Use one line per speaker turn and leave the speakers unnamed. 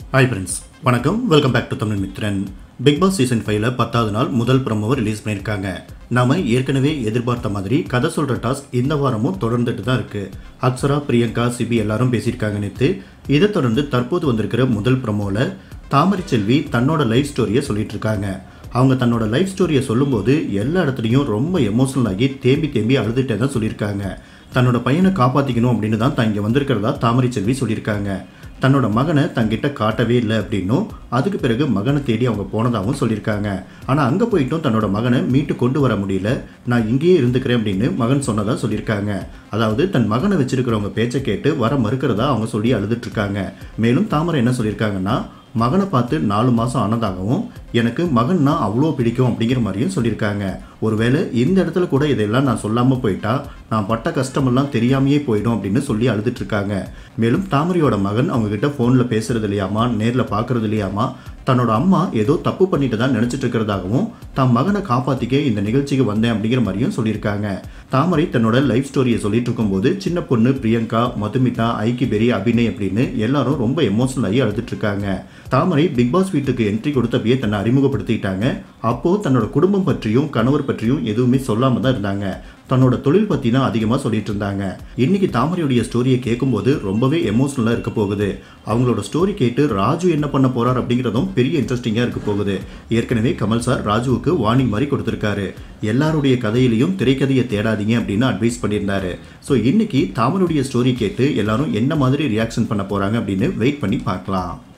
hi friends வணக்கம் welcome back to Tamil Mithran big boss season ஃபைவ்ல பத்தாவது நாள் முதல் ப்ரமோவை ரிலீஸ் பண்ணியிருக்காங்க நாம ஏற்கனவே எதிர்பார்த்த மாதிரி கதை சொல்கிற டாஸ்க் இந்த வாரமும் தொடர்ந்துட்டு தான் இருக்கு அக்ஷரா பிரியங்கா சிபி எல்லாரும் பேசியிருக்காங்க நேற்று இதை தொடர்ந்து தற்போது வந்திருக்கிற முதல் ப்ரமோவில் தாமரை செல்வி தன்னோட லைஃப் ஸ்டோரியை சொல்லிட்டு இருக்காங்க அவங்க தன்னோட லைஃப் ஸ்டோரியை சொல்லும்போது எல்லா இடத்துலையும் ரொம்ப எமோஷனல் ஆகி தேம்பி தேம்பி அழுதுட்டே தான் சொல்லியிருக்காங்க தன்னோட பையனை காப்பாற்றிக்கணும் அப்படின்னு தான் தான் இங்கே வந்திருக்கிறதா தாமரை செல்வி சொல்லியிருக்காங்க தன்னோட மகனை தங்கிட்ட காட்டவே இல்லை அப்படின்னும் அதுக்கு பிறகு மகனை தேடி அவங்க போனதாகவும் சொல்லியிருக்காங்க ஆனால் அங்கே போயிட்டும் தன்னோட மகனை மீட்டு கொண்டு வர முடியல நான் இங்கேயே இருந்துக்கிறேன் அப்படின்னு மகன் சொன்னதா சொல்லியிருக்காங்க அதாவது தன் மகனை வச்சிருக்கிறவங்க பேச்சை கேட்டு வர மறுக்கிறதா அவங்க சொல்லி அழுதுட்டு இருக்காங்க மேலும் தாமரை என்ன சொல்லியிருக்காங்கன்னா மகனை பார்த்து நாலு மாதம் ஆனதாகவும் எனக்கு மகன்னா அவ்வளோ பிடிக்கும் அப்படிங்கிற மாதிரியும் சொல்லியிருக்காங்க ஒருவேளை இந்த இடத்துல கூட இதெல்லாம் நான் சொல்லாமல் போயிட்டா நான் பட்ட கஷ்டமெல்லாம் தெரியாமையே போயிடும் அப்படின்னு சொல்லி அழுதுட்டு இருக்காங்க மேலும் தாமரையோட மகன் அவங்க கிட்ட ஃபோனில் பேசுறது இல்லையாமா நேரில் பார்க்கறது இல்லையாமா தன்னோட அம்மா ஏதோ தப்பு பண்ணிட்டு தான் நினச்சிட்டு இருக்கிறதாகவும் தன் மகனை காப்பாற்றிக்க இந்த நிகழ்ச்சிக்கு வந்தேன் அப்படிங்கிற மாதிரியும் சொல்லியிருக்காங்க தாமரை தன்னோட லைஃப் ஸ்டோரியை சொல்லிட்டு இருக்கும்போது சின்ன பொண்ணு பிரியங்கா மதுமிதா ஐக்கி பெரி அபிநய் அப்படின்னு எல்லாரும் ரொம்ப எமோஷனல் ஆகி அழுதுட்டு இருக்காங்க தாமரை பிக் பாஸ் வீட்டுக்கு என்ட்ரி கொடுத்தப்பயே தன்னை அறிமுகப்படுத்திக்கிட்டாங்க அப்போ தன்னோட குடும்பம் பற்றியும் கணவர் பற்றியும் எதுவுமே சொல்லாம தான் இருந்தாங்க தன்னோட தொழில் பற்றி தான் அதிகமாக சொல்லிட்டு இருந்தாங்க இன்னைக்கு தாமரையுடைய ஸ்டோரியை கேட்கும்போது ரொம்பவே எமோஷனலாக இருக்க போகுது அவங்களோட ஸ்டோரி கேட்டு ராஜு என்ன பண்ண போறார் அப்படிங்கிறதும் பெரிய இன்ட்ரெஸ்டிங்காக இருக்க போகுது ஏற்கனவே கமல் சார் ராஜுவுக்கு வார்னிங் மாதிரி கொடுத்துருக்காரு எல்லாருடைய கதையிலையும் திரைக்கதையை தேடாதீங்க அப்படின்னு அட்வைஸ் பண்ணியிருந்தாரு ஸோ இன்னைக்கு தாமரையுடைய ஸ்டோரி கேட்டு எல்லாரும் என்ன மாதிரி ரியாக்ஷன் பண்ண போறாங்க அப்படின்னு வெயிட் பண்ணி பார்க்கலாம்